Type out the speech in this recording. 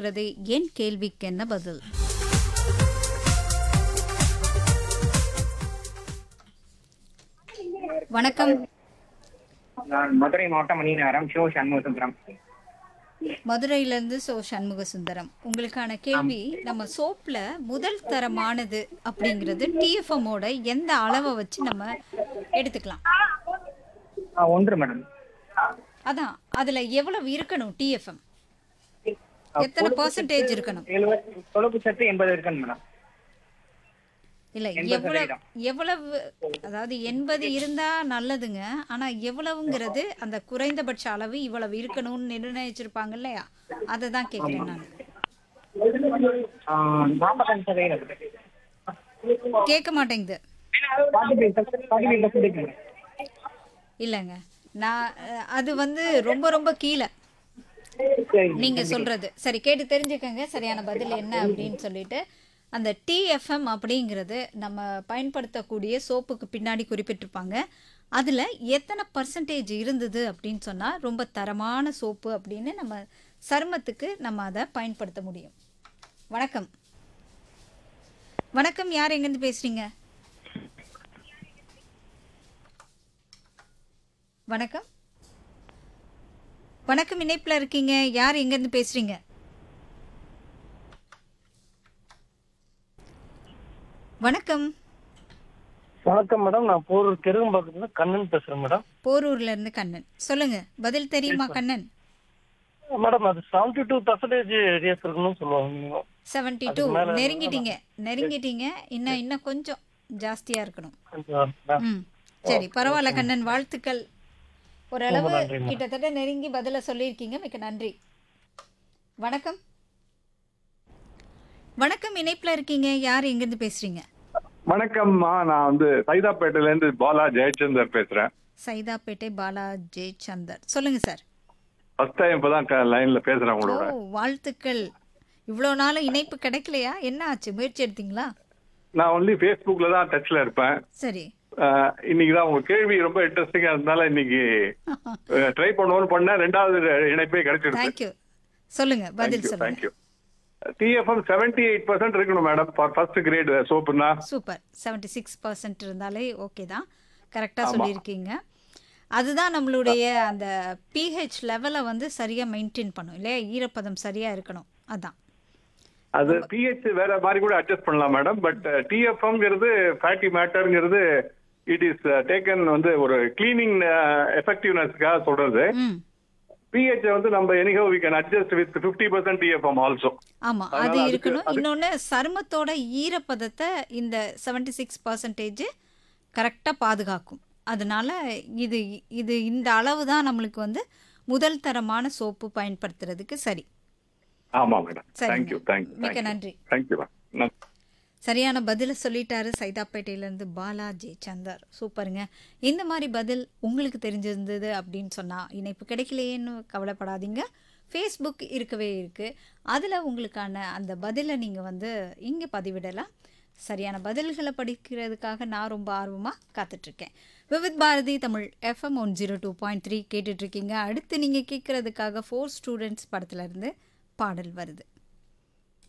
இருக்கிறது என் கேள்விக்கு என்ன பதில் வணக்கம் நான் மதுரை மாவட்டம் மணிநகரம் ஷோ சண்முகசுந்தரம் மதுரையிலேருந்து சோ சண்முக சுந்தரம் உங்களுக்கான கேள்வி நம்ம சோப்பில் முதல் தரமானது அப்படிங்கிறது டிஎஃப்எம்மோட எந்த அளவை வச்சு நம்ம எடுத்துக்கலாம் ஆ, ஒன்று மேடம் அதான் அதில் எவ்வளவு இருக்கணும் டிஎஃப்எம் எத்தனை பர்சன்டேஜ் இருக்கணும் எழுபது கொழுப்பு சத்து எண்பது இருக்குன்னு மேடம் இல்லை எண்பது எவ்வளவு சதவீதம். எவ்வளவு அதாவது எண்பது இருந்தா நல்லதுங்க ஆனா எவ்வளவுங்கிறது அந்த குறைந்தபட்ச அளவு இவ்வளவு இருக்கணும்னு நிர்ணயிச்சிருப்பாங்க இல்லையா அதை தான் கேட்குறேன் நான் ஆ, நாற்பத்தஞ்சு சதவீதம் கேட்க மாட்டேங்குது forty five percent forty five percent இருக்குங்க இல்லைங்க நான் அஹ், அது வந்து ரொம்ப ரொம்ப கீழே சரி நீங்க சொல்றது சரி கேட்டு தெரிஞ்சுக்கங்க சரியான பதில் என்ன அப்படின்னு சொல்லிட்டு அந்த டிஎஃப்எம் அப்படிங்கிறது நம்ம பயன்படுத்தக்கூடிய சோப்புக்கு பின்னாடி குறிப்பிட்டிருப்பாங்க அதில் எத்தனை பர்சன்டேஜ் இருந்தது அப்படின்னு சொன்னால் ரொம்ப தரமான சோப்பு அப்படின்னு நம்ம சருமத்துக்கு நம்ம அதை பயன்படுத்த முடியும் வணக்கம் வணக்கம் யார் எங்கேருந்து பேசுறீங்க வணக்கம் வணக்கம் இணைப்பில் இருக்கீங்க யார் எங்கேருந்து பேசுறீங்க வணக்கம் வணக்கம் மேடம் நான் போரூர் தெருங்கம்பாக்கத்துல கண்ணன் பேசுறேன் மேடம் போரூர்ல இருந்து கண்ணன் சொல்லுங்க பதில் தெரியுமா கண்ணன் மேடம் அது செவன்டி டூ பர்சன்டேஜ் ரேஸ் இருக்கணும்னு சொல்லுவாங்க செவன்டி டூ நெருங்கிட்டீங்க நெருங்கிட்டீங்க இன்னும் இன்னும் கொஞ்சம் ஜாஸ்தியா இருக்கணும் கொஞ்சம் ம் சரி பரவாயில்ல கண்ணன் வாழ்த்துக்கள் ஓரளவு கிட்டத்தட்ட நெருங்கி பதில சொல்லியிருக்கீங்க மிக்க நன்றி வணக்கம் வணக்கம் இணைப்புல இருக்கீங்க யார் எங்கேருந்து பேசுறீங்க வணக்கம்மா நான் வந்து சைதாப்பேட்டையில இருந்து பாலா ஜெயச்சந்தர் பேசுறேன் சைதாப்பேட்டை பாலா ஜெயச்சந்தர் சொல்லுங்க சார் ஃபர்ஸ்ட் டைம் இப்பதான் லைன்ல பேசுறேன் ஓ உங்களோட வாழ்த்துக்கள் இவ்வளோ நாளும் இணைப்பு கிடைக்கலையா என்ன ஆச்சு முயற்சி எடுத்தீங்களா நான் ஒன்லி ஃபேஸ்புக்ல தான் டச்ல இருப்பேன் சரி அஹ், இன்னைக்கு தான் உங்க கேள்வி ரொம்ப இன்ட்ரெஸ்டிங்கா இருந்தால இன்னைக்கு ட்ரை பண்ணுவோம்னு பண்ணேன் ரெண்டாவது இணைப்பே கிடைச்சிருக்கு தேங்க்யூ சொல்லுங்க பதில் சொல்லுங்க thank you TFM seventy eight percent இருக்கணும் மேடம் ஃபார் ஃபர்ஸ்ட் கிரேட் சோப்புனா சூப்பர் செவன்டி சிக்ஸ் பர்சன்ட் இருந்தாலே ஓகே தான் கரெக்டாக சொல்லியிருக்கீங்க அதுதான் நம்மளுடைய அந்த பிஹெச் லெவலை வந்து சரியாக மெயின்டைன் பண்ணும் இல்லையா ஈரப்பதம் சரியாக இருக்கணும் அதான் அது பிஹெச் வேற மாதிரி கூட அட்ஜஸ்ட் பண்ணலாம் மேடம் பட் டிஎஃப்எம்ங்கிறது ஃபேட்டி மேட்டர்ங்கிறது இட் இஸ் டேக்கன் வந்து ஒரு கிளீனிங் எஃபெக்டிவ்னஸ்க்காக சொல்றது ம் பிஹெச் வந்து நம்ம anyhow we can adjust with fifty percent TFM also ஆமாம் அது அதனால அதுக்கு- இருக்கணும் அது- இன்னொன்று சருமத்தோட ஈரப்பதத்தை இந்த செவன்டி சிக்ஸ் பர்சன்டேஜ் கரெக்டாக பாதுகாக்கும் அதனால இது இது இந்த அளவு தான் நம்மளுக்கு வந்து முதல் தரமான சோப்பு பயன்படுத்துறதுக்கு சரி ஆமா மேடம் சரிங்க. தேங்க்யூ தேங்க்யூ மிக்க நன்றி. தேங்க்யூ மேம் சரியான பதிலை சொல்லிட்டாரு சைதாப்பேட்டையிலேருந்து பாலா ஜே சந்தர் சூப்பருங்க இந்த மாதிரி பதில் உங்களுக்கு தெரிஞ்சிருந்தது அப்படின்னு சொன்னால் இணைப்பு கிடைக்கலையேன்னு கவலைப்படாதீங்க ஃபேஸ்புக் இருக்கவே இருக்குது அதில் உங்களுக்கான அந்த பதிலை நீங்கள் வந்து இங்கே பதிவிடலாம் சரியான பதில்களை படிக்கிறதுக்காக நான் ரொம்ப ஆர்வமாக காத்துட்ருக்கேன் Vividh Bharati Tamil FM one zero two point three கேட்டுட்ருக்கீங்க அடுத்து நீங்கள் கேட்குறதுக்காக ஃபோர் ஸ்டூடெண்ட்ஸ் படத்துலேருந்து பாடல் வருது